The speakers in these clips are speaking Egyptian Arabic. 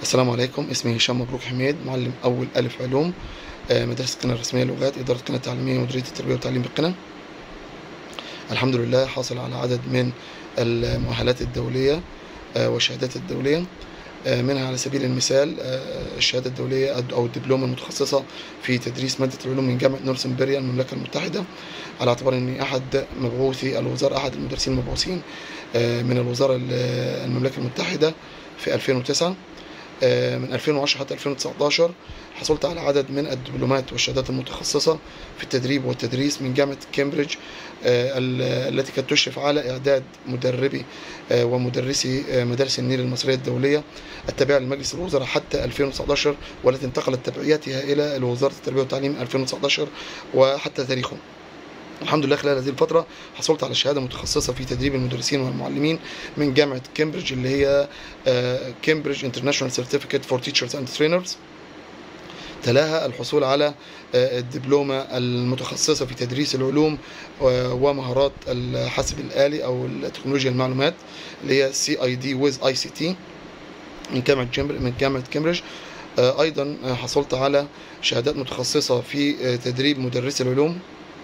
السلام عليكم اسمي هشام مبروك حميد معلم أول ألف علوم آه، مدرسة قنا الرسمية للغات إدارة قنا التعليمية مديرية التربية والتعليم بقنا الحمد لله حاصل على عدد من المؤهلات الدولية آه، والشهادات الدولية آه، منها على سبيل المثال آه، الشهادة الدولية أو الدبلومة المتخصصة في تدريس مادة العلوم من جامعة نورثمبريا المملكة المتحدة على اعتبار أني أحد مبعوثي الوزارة أحد المدرسين المبعوثين آه، من الوزارة المملكة المتحدة في 2009 آه، من 2010 حتى 2019 حصلت على عدد من الدبلومات والشهادات المتخصصة في التدريب والتدريس من جامعة كامبريدج آه، ال- التي كانت تشرف على إعداد مدربي آه، ومدرسي آه، مدارس النيل المصرية الدولية التابعة لمجلس الوزراء حتى 2019 والتي انتقلت تبعياتها إلى وزارة التربية والتعليم 2019 وحتى تاريخه الحمد لله خلال هذه الفترة حصلت على شهادة متخصصة في تدريب المدرسين والمعلمين من جامعة كامبريدج اللي هي كامبريدج انترناشونال سيرتيفيكت فور تيتشرز اند ترينرز تلاها الحصول على آه، الدبلومة المتخصصة في تدريس العلوم و- ومهارات الحاسب الآلي أو تكنولوجيا المعلومات اللي هي سي اي دي ويز اي سي تي من جامعة جامبر من جامعة كامبريدج آه، أيضا آه، حصلت على شهادات متخصصة في آه، تدريب مدرسي العلوم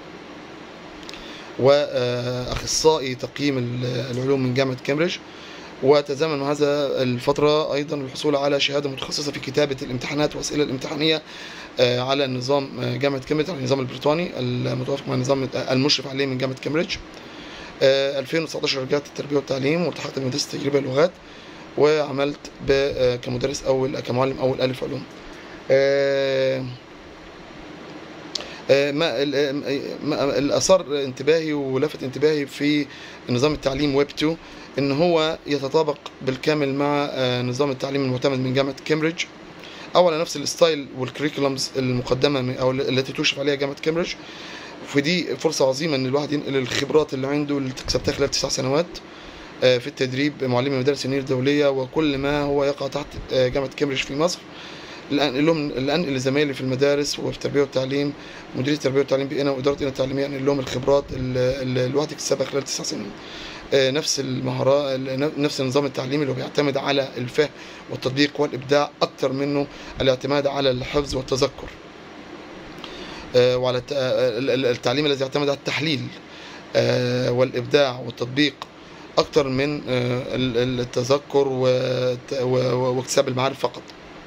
واخصائي تقييم ال- العلوم من جامعه كامبريدج وتزامن مع هذا الفترة أيضا الحصول على شهادة متخصصة في كتابة الامتحانات والأسئلة الامتحانية آه، على النظام آه، جامعة كامبريدج على النظام البريطاني المتوافق مع النظام المشرف عليه من جامعة كامبريدج آه، 2019 رجعت التربية والتعليم والتحقت بمدرسة التجربة اللغات وعملت ب- آه، كمدرس أول كمعلم أول ألف علوم آه، آه، ما ال- آه، ما- الأثار انتباهي ولفت انتباهي في نظام التعليم ويب 2 ان هو يتطابق بالكامل مع آه، نظام التعليم المعتمد من جامعه كامبريدج او على نفس الستايل والكريكولمز المقدمه من او التي تشرف عليها جامعه كامبريدج فدي فرصه عظيمه ان الواحد ينقل الخبرات اللي عنده اللي اكتسبتها خلال تسع سنوات آه، في التدريب معلمي مدارس النيل الدوليه وكل ما هو يقع تحت آه، جامعه كامبريدج في مصر الان لهم الان لزمايلي في المدارس وفي التربيه والتعليم مديريه التربيه والتعليم بقنا واداره قنا التعليميه انقل لهم الخبرات اللي اللي الواحد اكتسبها خلال تسع سنين آه، نفس المهارات نفس النظام التعليمي اللي هو بيعتمد على الفهم والتطبيق والابداع اكتر منه الاعتماد على الحفظ والتذكر آه، وعلى الت- آه، ال- ال- التعليم الذي يعتمد على التحليل آه، والابداع والتطبيق اكتر من آه، ال- ال- التذكر والت- و- و- واكتساب المعارف فقط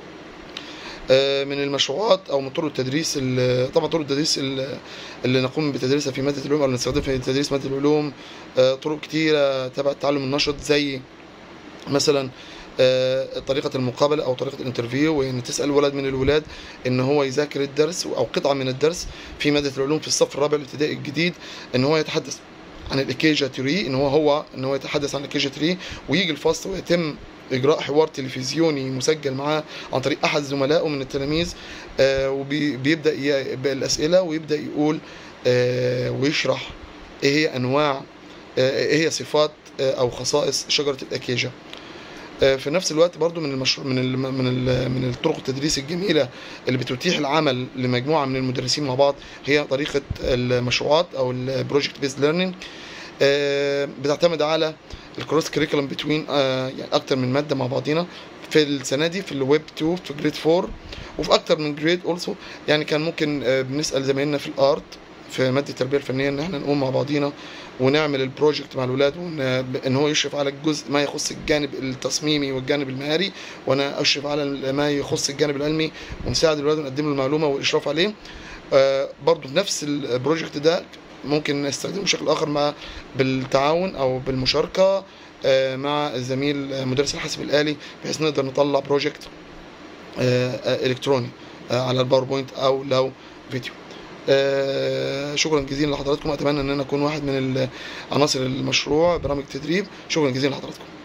آه، من المشروعات او من طرق التدريس ال- طبعا طرق التدريس ال- اللي نقوم بتدريسها في ماده العلوم او نستخدمها في تدريس ماده العلوم آه، طرق كتيره تبع التعلم النشط زي مثلا آه، طريقة المقابلة أو طريقة الانترفيو وإن تسأل ولد من الولاد إن هو يذاكر الدرس أو قطعة من الدرس في مادة العلوم في الصف الرابع الابتدائي الجديد إن هو يتحدث عن الإيكيجا تري إن هو هو إن هو يتحدث عن الإيكيجا تري ويجي الفصل ويتم إجراء حوار تلفزيوني مسجل معاه عن طريق أحد زملائه من التلاميذ وبيبدأ بالأسئلة ويبدأ يقول آه، ويشرح إيه هي أنواع آه، إيه هي صفات آه، أو خصائص شجرة الأكيجا آه، في نفس الوقت برضو من المشروع من ال من ال من الطرق التدريس الجميله اللي بتتيح العمل لمجموعه من المدرسين مع بعض هي طريقه المشروعات او البروجكت بيز ليرنينج بتعتمد على الكروس كريكولم بتوين يعني اكتر من ماده مع بعضينا في السنه دي في الويب 2 في جريد 4 وفي اكتر من جريد اولسو يعني كان ممكن آه، بنسال زمايلنا في الارت في ماده التربيه الفنيه ان احنا نقوم مع بعضينا ونعمل البروجكت مع الاولاد وان ان هو يشرف على الجزء ما يخص الجانب التصميمي والجانب المهاري وانا اشرف على ما يخص الجانب العلمي ونساعد الولاد ونقدم له المعلومه والاشراف عليه آه، برضو في نفس البروجكت ده ممكن نستخدمه بشكل اخر مع بالتعاون او بالمشاركه آه، مع الزميل آه، مدرس الحاسب الالي بحيث نقدر نطلع بروجكت آه، آه، الكتروني آه، على الباوربوينت او لو فيديو آه، شكرا جزيلا لحضراتكم اتمنى ان انا اكون واحد من عناصر المشروع برامج التدريب شكرا جزيلا لحضراتكم